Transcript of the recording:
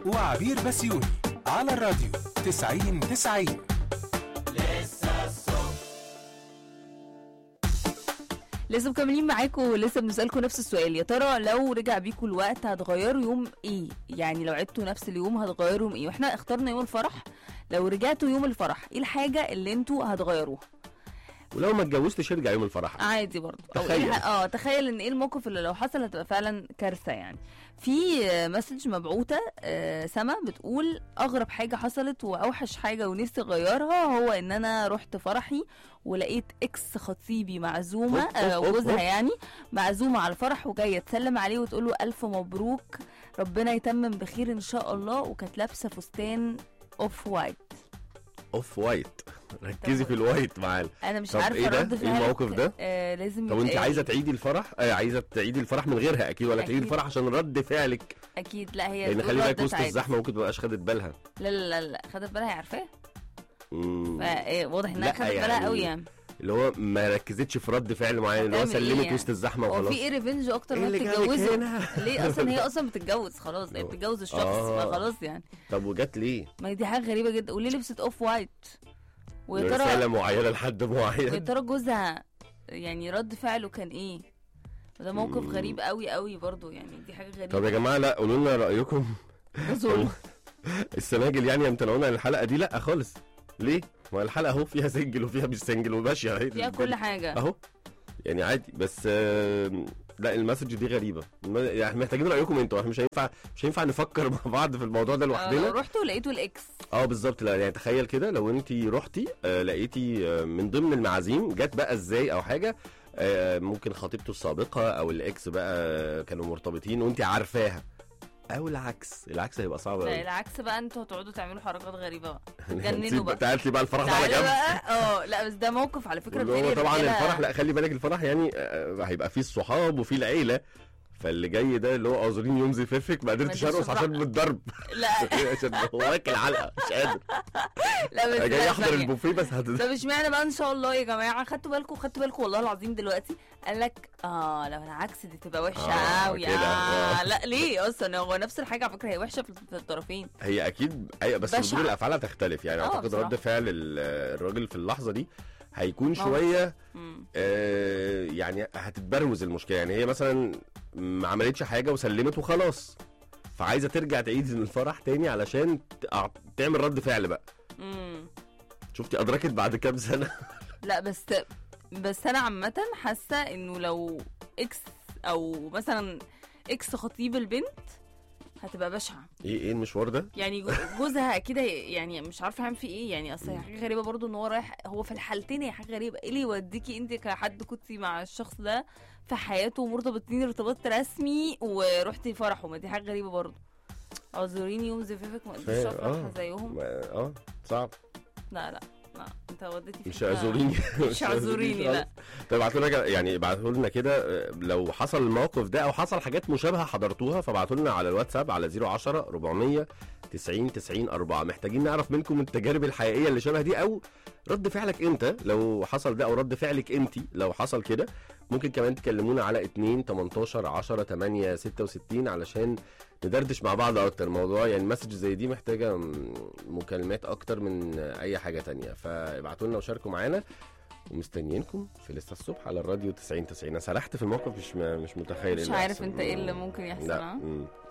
وعبير بسيوني على الراديو 90 90 لسه مكملين معاكم ولسه بنسألكم نفس السؤال يا ترى لو رجع بيكم الوقت هتغيروا يوم ايه يعني لو عدتوا نفس اليوم هتغيروا يوم ايه واحنا اخترنا يوم الفرح لو رجعتوا يوم الفرح ايه الحاجة اللي انتوا هتغيروها ولو ما اتجوزتش ارجع يوم الفرح عادي برضه أو تخيل. إيه ح- اه تخيل ان ايه الموقف اللي لو حصل هتبقى فعلا كارثه يعني في آه، مسج مبعوثه آه، سما بتقول اغرب حاجه حصلت واوحش حاجه ونفسي اغيرها هو ان انا رحت فرحي ولقيت اكس خطيبي معزومه أوب، آه، أوب، أوب، جوزها أوب. يعني معزومه على الفرح وجايه تسلم عليه وتقول له الف مبروك ربنا يتمم بخير ان شاء الله وكانت لابسه فستان اوف وايت اوف وايت ركزي في الوايت معانا انا مش طب عارفه إيه ده؟ رد إيه فعلك الموقف ده؟ آه لازم طب انت يتقال. عايزه تعيدي الفرح آه عايزه تعيدي الفرح من غيرها اكيد ولا تعيدي أكيد. الفرح عشان رد فعلك اكيد لا هي لان تقول خلي بالك ردت وسط عادي. الزحمه ممكن تبقاش خدت بالها لا لا لا لا خدت بالها هي عارفاه مم. فواضح انها لا خدت بالها يعني قوي يعني اللي هو ما ركزتش في رد فعل معين اللي هو هتعمل إيه سلمت يعني؟ وسط الزحمه هو وخلاص في ايه ريفنج اكتر إيه ما اللي جابك تتجوزوا هنا؟ ليه اصلا هي اصلا بتتجوز خلاص هي هو- بتتجوز الشخص آه. فخلاص يعني طب وجت ليه؟ ما هي دي حاجه غريبه جدا وليه لبست اوف وايت ويا رساله ترى معينه لحد ويا معين ترى جوزها يعني رد فعله كان ايه ده موقف مم. غريب قوي قوي برضو يعني دي حاجه طب غريبه يا جماعه لا قولوا لنا رايكم ظلم. السناجل يعني يمتنعونا عن الحلقه دي لا خالص ليه؟ ما الحلقه اهو فيها سنجل وفيها مش سنجل وماشيه اهي فيها كل حاجه اهو يعني عادي بس آم، لا المسج دي غريبه الم- يعني محتاجين رايكم انتوا احنا مش هينفع مش هينفع نفكر مع بعض في الموضوع ده آه، لو لوحدنا رحت ولقيته الاكس اه بالظبط لا يعني تخيل كده لو انت رحتي آه لقيتي آه من ضمن المعازيم جت بقى ازاي او حاجه آه ممكن خطيبته السابقه او الاكس بقى كانوا مرتبطين وانت عارفاها او العكس العكس هيبقى صعب لا قوي العكس بقى انتوا هتقعدوا تعملوا حركات غريبه بقى تجننوا نسيب- بقى تعالي بقى الفرح ده على تعالى جنب بقى اه لا بس ده موقف على فكره واللي هو بتهيألي طبعا الرجالة- الفرح لا خلي بالك الفرح يعني آه، هيبقى فيه الصحاب وفيه العيله فاللي جاي ده اللي هو اعذريني يوم زفافك ما قدرتش ما قدرتش ارقص عشان أفرح. من الضرب لا عشان هو واكل علقه مش قادر لا بس جاي لا احضر ثانية. البوفيه بس هت... طب اشمعنى بقى ان شاء الله يا جماعه خدتوا بالكم خدتوا بالكم والله العظيم دلوقتي قال لك اه لو العكس دي تبقى وحشه آه، قوي كده، آه. آه. لا ليه اصلا هو نفس الحاجه على فكره هي وحشه في في الطرفين هي اكيد ايوه بس بشعة. ردود الافعال هتختلف يعني آه، اعتقد بصراحة. رد فعل ال- الراجل في اللحظه دي هيكون موقف. شويه مم. آه يعني هتتبروز المشكله يعني هي مثلا ما عملتش حاجه وسلمت وخلاص فعايزه ترجع تعيد الفرح تاني علشان ت- تعمل رد فعل بقى مم. شفتي ادركت بعد كام سنه لا بس بس انا عامه حاسه انه لو اكس او مثلا اكس خطيب البنت هتبقى بشعه ايه ايه المشوار ده يعني جو- جوزها اكيد هي- يعني مش عارفه هيعمل فيه ايه يعني اصل هي حاجه غريبه برضو ان هو رايح هو في الحالتين هي حاجه غريبه ايه اللي يوديكي انت كحد كنتي مع الشخص ده في حياته ومرتبطين ارتباط رسمي ورحتي فرحه ما دي حاجه غريبه برضو اعذريني يوم زفافك ما قدرتش فاهم، افرح آه. زيهم ما- اه صعب لا لا لا انت وديتي في مش حتة- اعذريني مش اعذريني لا خالص. طب ابعتوا لنا كده- يعني ابعتوا لنا كده آه، لو حصل الموقف ده او حصل حاجات مشابهه حضرتوها فابعتوا لنا على الواتساب على 010 400 90 90 4 محتاجين نعرف منكم التجارب الحقيقيه اللي شبه دي او رد فعلك انت لو حصل ده او رد فعلك انت لو حصل كده ممكن كمان تكلمونا على 2 18 10 8 66 علشان ندردش مع بعض اكتر موضوع يعني مسج زي دي محتاجه م- مكالمات اكتر من اي حاجه تانية فابعتوا لنا وشاركوا معانا ومستنيينكم في لسه الصبح على الراديو 90 90 انا سرحت في الموقف مش م- مش متخيل إيه مش اللي عارف هيحصل. انت ايه اللي ممكن يحصل لا ها؟ مم.